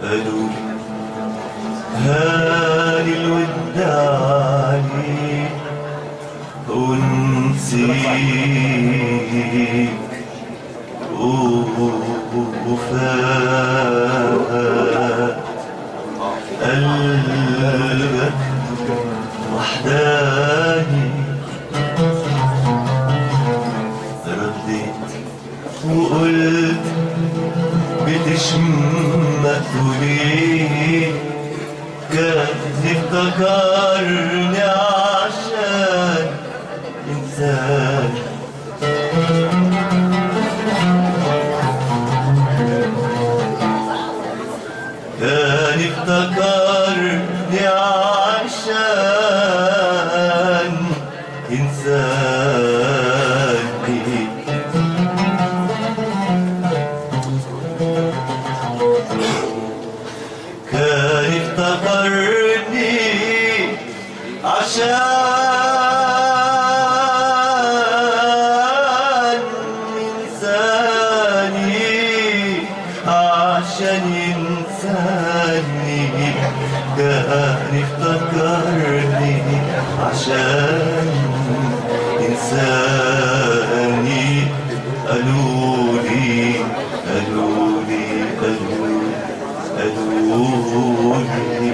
قالوا هاني الود عليك ونسيك وفات قلبك وحداني رديت وقلت بتشمت وليه كان افتكرني عشان انسان كان افتكرني عشان انساني كان افتكرني عشان إنساني عشان إنساني كان افتكرني عشان إنساني قالوا لي قالوا لي قالوا قالوا لي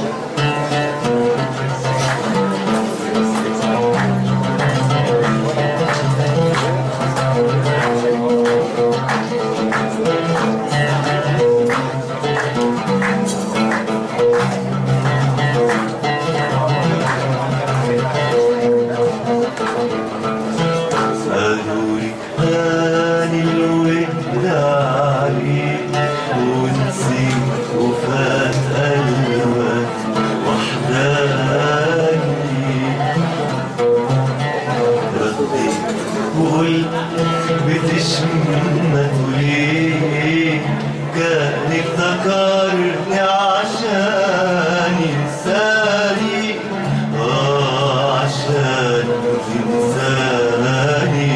قالوا لي هاني الود عليك ونسيت وفات قلبك وحداني رديت وقلت بتشمت وليه كان افتكرني عشان انساني اه عشان انساني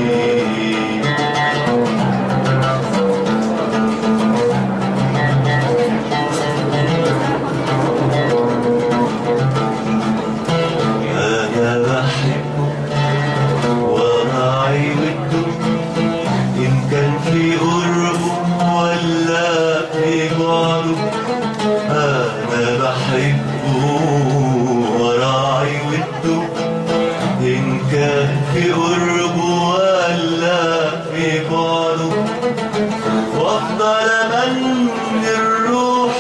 أنا بحبه وراعي وده إن كان في قربه ولا في بعده أنا بحبه وراعي وده إن كان في قربه ولا في بعده وأفضل أمن الروح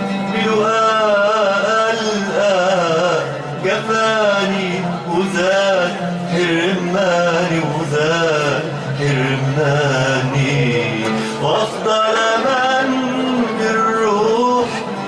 بلقاء الآن جفاني وزاد حرماني وزاد حرماني وافضل من بالروح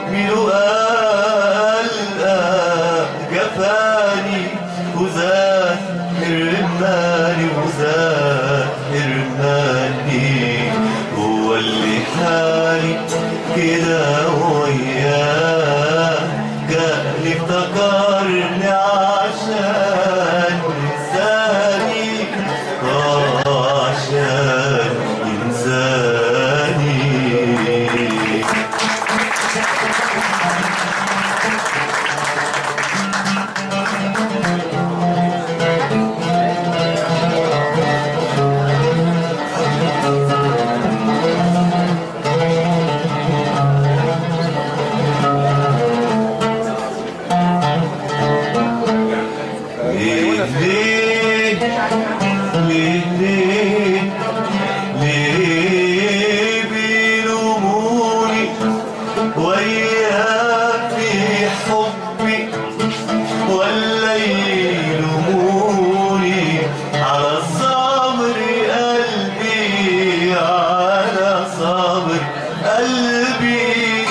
بلقاء الآن جفاني وزاد حرماني وزاد حرماني هو اللي حالي كده وياه كان افتكرني عشان انساني آه، عشان انساني ليه ليه ليه ليه ليه بيلوموني وياك في حبي ولا يلوموني على صبر قلبي على صبر قلبي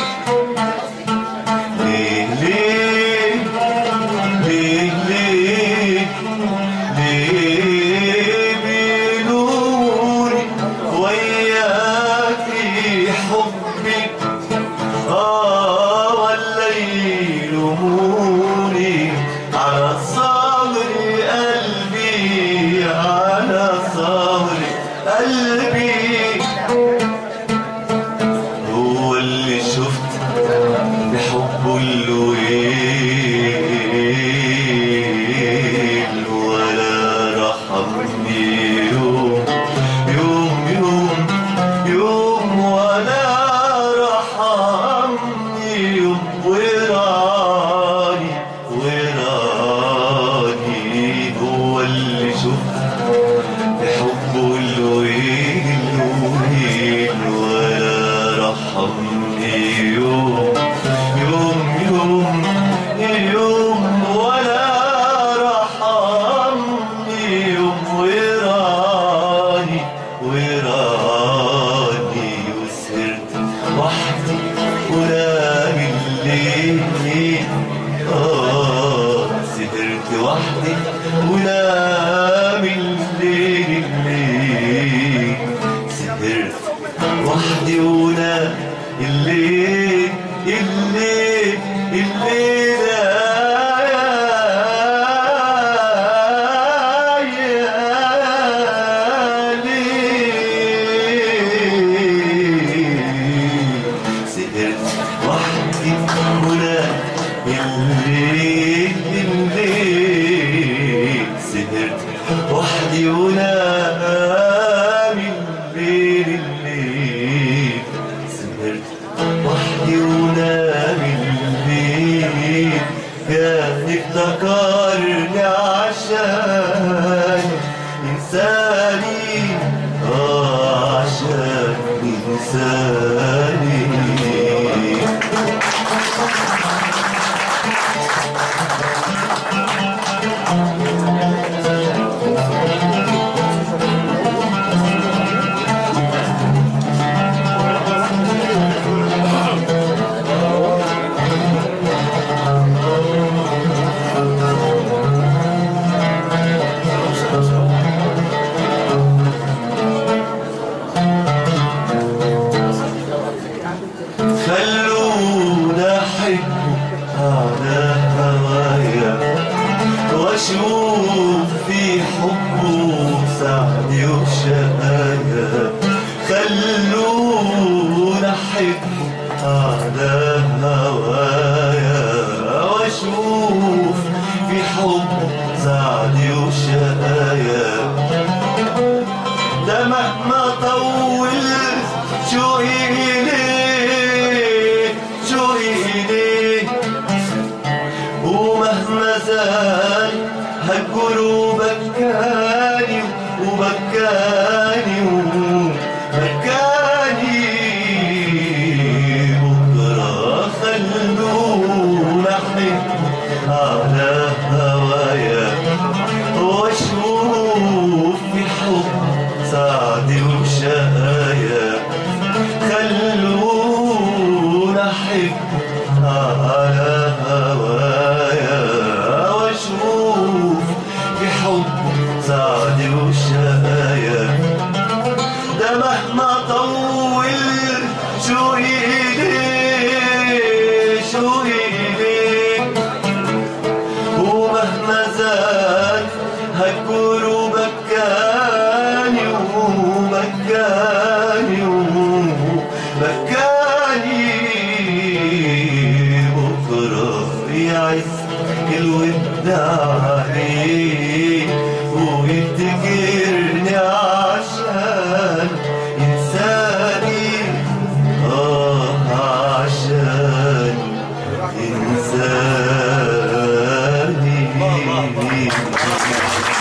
ليه ليه ليه ليه ليه بيلوموني وياك في حبي آه ولا يلوموني على صبر قلبي على صبر قلبي هو وحدي ونام الليل الليل سهرت وحدي ونام الليل الليل الليل يا ليل سهرت وحدي هنا الليل الليل سهرت وحدي ونام الليل الليل سهرت وحدي ونام الليل كان افتكرني عشان انساني اه عشان انساني خلونا احب على هوايا واشوف في حبه سعدي وشقايا خلونا احب على هوايا واشوف في حبه سعدي وشقايا ده مهما طول شوقي إليه شوقي إليه ومهما زال هالقلوب بكاني وبكاني وبكاني بكرة خلونا أحب على هوايا واشوف بحب سعدي وشقايا خلونا احب على هوايا واشوف بحب سعدي وشقايا ده مهما طول شوقي إليه شوقي إليه ومهما زاد هالقلوب بكاني وبكاني وبكاني بكرة يعز الود عليه ويفتكرني عشان إنساني آه عشان إنساني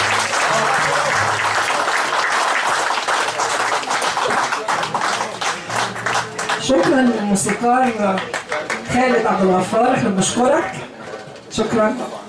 شكرا للموسيقار خالد عبد الغفار احنا بنشكرك شكرا